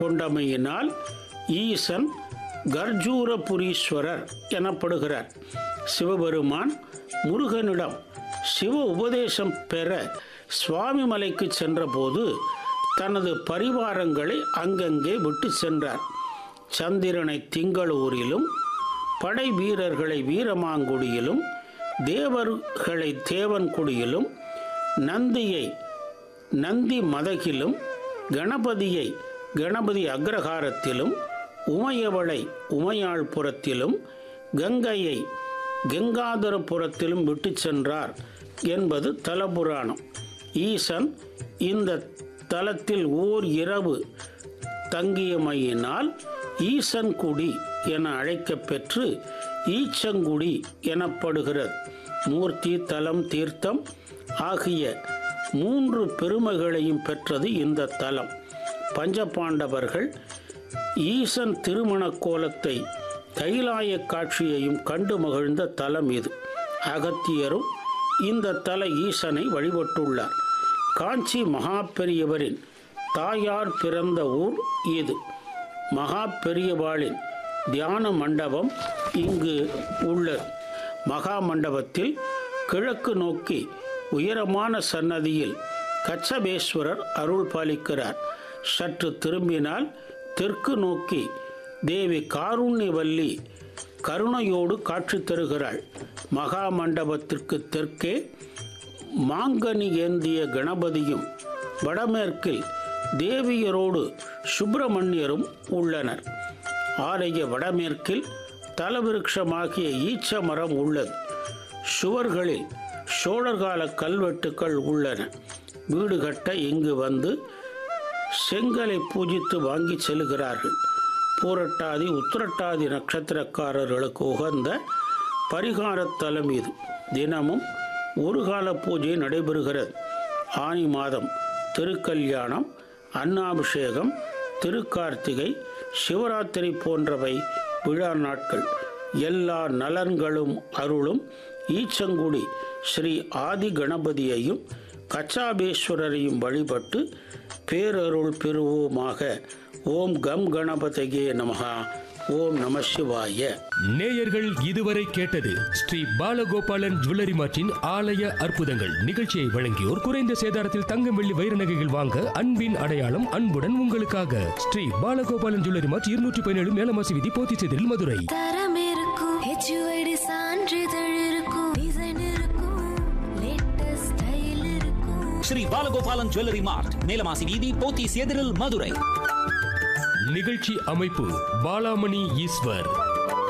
கொண்டமையினால் ஈசன் கர்ஜூரபுரீஸ்வரர் எனப்படுகிறார் சிவபெருமான் முருகனிடம் சிவ உபதேசம் பெற சுவாமிமலைக்கு சென்றபோது தனது பரிவாரங்களை அங்கங்கே விட்டு சென்றார் சந்திரனை திங்களூரிலும் படை வீரர்களை வீரமாங்குடியிலும் தேவர்களை தேவன்குடியிலும் நந்தியை நந்தி மதகிலும் கணபதியை கணபதி அக்ரஹாரத்திலும் உமையவளை உமையாள்புரத்திலும் கங்கையை கங்காதரபுரத்திலும் விட்டு சென்றார் என்பது தலபுராணம் ஈசன் இந்த தலத்தில் ஓர் இரவு தங்கியமையினால் ஈசன்குடி என அழைக்கப்பெற்று ஈச்சங்குடி எனப்படுகிறது மூர்த்தி தலம் தீர்த்தம் ஆகிய மூன்று பெருமைகளையும் பெற்றது இந்த தலம் பஞ்சபாண்டவர்கள் ஈசன் திருமண கோலத்தை கைலாய காட்சியையும் கண்டு மகிழ்ந்த தலம் இது அகத்தியரும் இந்த தல ஈசனை வழிபட்டுள்ளார் காஞ்சி மகா பெரியவரின் தாயார் பிறந்த ஊர் இது மகா பெரியவாளின் தியான மண்டபம் இங்கு உள்ளது மகா மண்டபத்தில் கிழக்கு நோக்கி உயரமான சன்னதியில் கச்சபேஸ்வரர் அருள் பாலிக்கிறார் சற்று திரும்பினால் தெற்கு நோக்கி தேவி காருண்யவல்லி கருணையோடு காட்சி தருகிறாள் மகா மண்டபத்திற்கு தெற்கே மாங்கனி ஏந்திய கணபதியும் வடமேற்கில் தேவியரோடு சுப்பிரமணியரும் உள்ளனர் ஆலய வடமேற்கில் தலவிருட்சமாகிய ஈச்ச மரம் உள்ளது சுவர்களில் சோழர்கால கல்வெட்டுக்கள் உள்ளன வீடு கட்ட இங்கு வந்து செங்கலை பூஜித்து வாங்கி செல்கிறார்கள் பூரட்டாதி உத்திரட்டாதி நட்சத்திரக்காரர்களுக்கு உகந்த பரிகாரத் தலம் இது தினமும் ஒரு கால பூஜை நடைபெறுகிறது ஆனி மாதம் திருக்கல்யாணம் அன்னாபிஷேகம் திருக்கார்த்திகை சிவராத்திரி போன்றவை விழா நாட்கள் எல்லா நலன்களும் அருளும் ஈச்சங்குடி ஸ்ரீ ஆதி கணபதியையும் கச்சாபேஸ்வரரையும் வழிபட்டு பேரருள் பெறுவோமாக ஓம் கம் கணபதியே நமகா ஓம் நம சிவாய நேயர்கள் இதுவரை கேட்டது ஸ்ரீ பாலகோபாலன் ஜுவல்லரி மார்ட்டின் ஆலய அற்புதங்கள் நிகழ்ச்சியை வழங்கியோர் குறைந்த சேதாரத்தில் தங்கம் வெள்ளி வைர நகைகள் வாங்க அன்பின் அடையாளம் அன்புடன் உங்களுக்காக ஸ்ரீ பாலகோபாலன் ஜுவல்லரி மார்ட் இருநூற்றி பதினேழு மேலமாசி விதி போத்திச்சேரில் மதுரை தரம் இருக்கும் ஹெச்யூஐடி சான்றிதழ் இருக்கும் டிசைன் இருக்கும் லேட்டஸ்ட் ஸ்டைல் இருக்கும் ஸ்ரீ பாலகோபாலன் ஜுவல்லரி மார்ட் மேலமாசி வீதி போத்தீஸ் எதிரில் மதுரை நிகழ்ச்சி அமைப்பு பாலாமணி ஈஸ்வர்